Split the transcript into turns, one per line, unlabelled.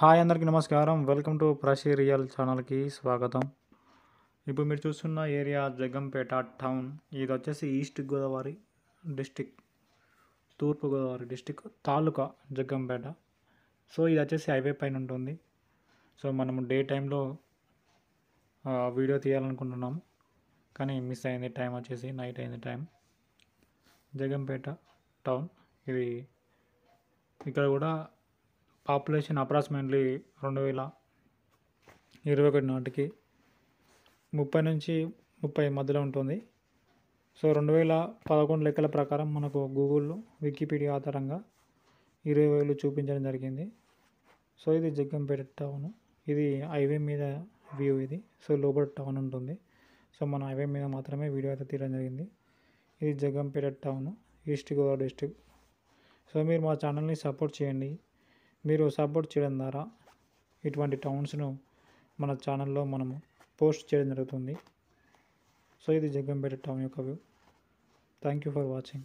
hi అందరికీ నమస్కారం welcome to ప్రషీ real ఛానల్కి స్వాగతం ఇప్పుడు మీరు చూస్తున్న ఏరియా జగంపేట టౌన్ ఇది వచ్చేసి ఈస్ట్ గోదావరి డిస్టిక్ తూర్పు గోదావరి డిస్టిక్ తాలూకా జగ్గంపేట సో ఇది వచ్చేసి హైవే పైన ఉంటుంది సో మనము డే టైంలో వీడియో తీయాలనుకుంటున్నాము కానీ మిస్ అయింది టైం వచ్చేసి నైట్ అయింది టైం జగంపేట టౌన్ ఇది ఇక్కడ కూడా పాపులేషన్ అప్రాక్సిమేట్లీ రెండు వేల ఇరవై ఒకటి నాటికి ముప్పై నుంచి ముప్పై మధ్యలో ఉంటుంది సో రెండు వేల పదకొండు లెక్కల ప్రకారం మనకు గూగుల్లో వికీపీడియా ఆధారంగా ఇరవై వేలు చూపించడం జరిగింది సో ఇది జగ్గంపేట టౌన్ ఇది హైవే మీద వ్యూ ఇది సో లోపల టౌన్ ఉంటుంది సో మన హైవే మీద మాత్రమే వీడియో అయితే తీయడం జరిగింది ఇది Jaggampeta town east Godavari district so మీరు మా ఛానల్ని సపోర్ట్ చేయండి మీరు సపోర్ట్ చేయడం ద్వారా ఇటువంటి టౌన్స్ను మన ఛానల్లో మనము పోస్ట్ చేయడం జరుగుతుంది సో ఇది జగ్గంపేట టౌన్ యొక్క view thank you for watching